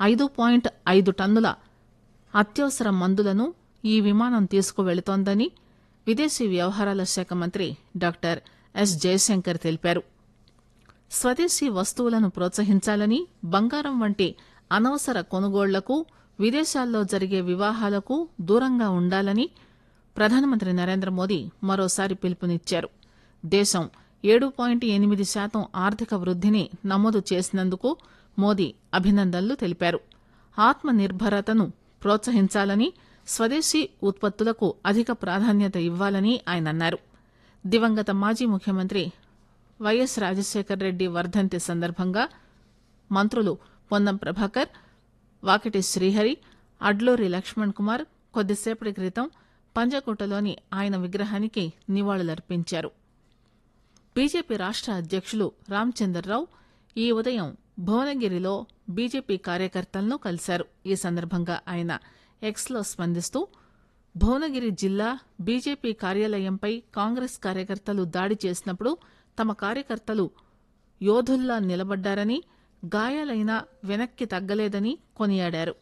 ఐదు పాయింట్ ఐదు టన్నుల అత్యవసర మందులను ఈ విమానం తీసుకువెళుతోందని విదేశీ వ్యవహారాల శాఖ మంత్రి డాక్టర్ ఎస్ జయశంకర్ తెలిపారు స్వదేశీ వస్తువులను ప్రోత్సహించాలని బంగారం వంటి అనవసర కొనుగోళ్లకు విదేశాల్లో జరిగే వివాహాలకు దూరంగా ఉండాలని ప్రధానమంత్రి నరేంద్ర మోదీ మరోసారి పిలుపునిచ్చారు దేశం ఏడు పాయింట్ ఎనిమిది శాతం ఆర్థిక వృద్ధిని నమోదు చేసినందుకు మోదీ అభినందనలు తెలిపారు ఆత్మ నిర్భరతను ప్రోత్సహించాలని స్వదేశీ ఉత్పత్తులకు అధిక ప్రాధాన్యత ఇవ్వాలని ఆయన అన్నారు దివంగత మాజీ ముఖ్యమంత్రి వైఎస్ రాజశేఖర రెడ్డి వర్ధంతి సందర్భంగా మంత్రులు పొన్నం ప్రభాకర్ వాకిటి శ్రీహరి అడ్లూరి లక్ష్మణ్ కుమార్ కొద్దిసేపటి క్రితం పంజగుట్టలోని ఆయన విగ్రహానికి నివాళులర్పించారు బీజేపీ రాష్ట అధ్యక్షులు రామచందర్రావు ఈ ఉదయం భువనగిరిలో బీజేపీ కార్యకర్తలను కలిశారు ఈ సందర్భంగా ఆయన ఎక్స్లో స్పందిస్తూ భువనగిరి జిల్లా బీజేపీ కార్యాలయంపై కాంగ్రెస్ కార్యకర్తలు దాడి చేసినప్పుడు తమ కార్యకర్తలు యోధుల్లా నిలబడ్డారని గాయాలైనా వెనక్కి తగ్గలేదని కొనియాడారు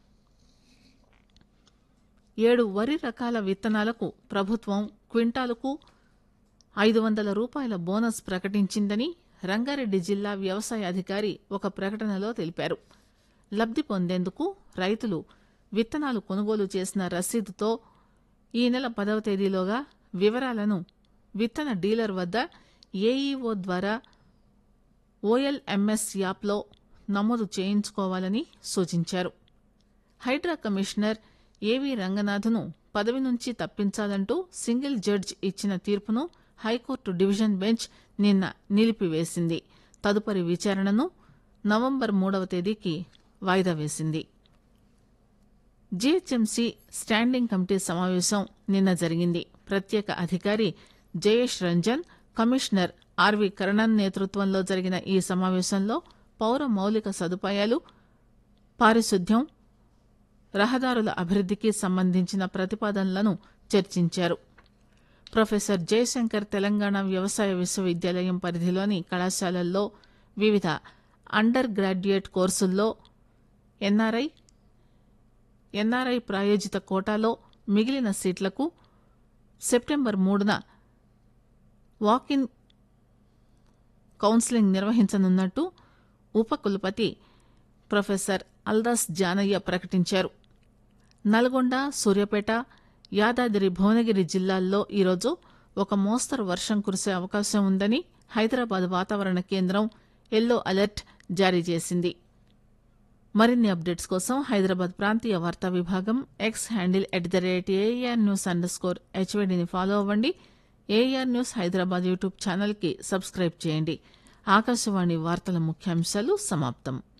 ఏడు వరి రకాల విత్తనాలకు ప్రభుత్వం క్వింటాలకు ఐదు వందల రూపాయల బోనస్ ప్రకటించిందని రంగారెడ్డి జిల్లా వ్యవసాయ అధికారి ఒక ప్రకటనలో తెలిపారు లబ్ది పొందేందుకు రైతులు విత్తనాలు కొనుగోలు చేసిన రసీదుతో ఈ నెల పదవ తేదీలోగా వివరాలను విత్తన డీలర్ వద్ద ఏఈఓ ద్వారా ఓఎల్ఎంఎస్ యాప్లో నమోదు చేయించుకోవాలని సూచించారు హైడ్రా కమిషనర్ ఏవి రంగనాథ్ను పదవి నుంచి తప్పించాలంటూ సింగిల్ జడ్జ్ ఇచ్చిన తీర్పును హైకోర్టు డివిజన్ బెంచ్ నిన్న నిలిపివేసింది తదుపరి విచారణను నవంబర్ మూడవ తేదీకి వాయిదా వేసింది జీహెచ్ఎంసీ స్టాండింగ్ కమిటీ సమావేశం నిన్న జరిగింది ప్రత్యేక అధికారి జయేష్ రంజన్ కమిషనర్ ఆర్వి కరణన్ నేతృత్వంలో జరిగిన ఈ సమావేశంలో పౌర మౌలిక సదుపాయాలు పారిశుద్ధ్యం రహదారుల అభివృద్ధికి సంబంధించిన ప్రతిపాదనలను చర్చించారు ప్రొఫెసర్ జయశంకర్ తెలంగాణ వ్యవసాయ విశ్వవిద్యాలయం పరిధిలోని కళాశాలల్లో వివిధ అండర్ గ్రాడ్యుయేట్ కోర్సుల్లో ఎన్ఆర్ఐ ఎన్ఆర్ఐ ప్రాయోజిత కోటాలో మిగిలిన సీట్లకు సెప్టెంబర్ మూడున వాకిన్ కౌన్సిలింగ్ నిర్వహించనున్నట్టు ఉపకులపతి ప్రొఫెసర్ అల్దాస్ జానయ్య ప్రకటించారు నల్గొండ సూర్యాపేట యాదాద్రి భువనగిరి జిల్లాల్లో ఈరోజు ఒక మోస్తరు వర్షం కురిసే అవకాశం ఉందని హైదరాబాద్ వాతావరణ కేంద్రం ఎల్లో అలర్ట్ జారీ చేసింది మరిన్ని అప్డేట్స్ కోసం హైదరాబాద్ ప్రాంతీయ వార్తా విభాగం X handle at the rate AIR news under score హెచ్వైడిని ఫాలో అవ్వండి ఏఆర్ న్యూస్ హైదరాబాద్ యూట్యూబ్ ఛానల్కి సబ్స్క్రైబ్ చేయండి ఆకాశవాణి వార్తల ముఖ్యాంశాలు సమాప్తం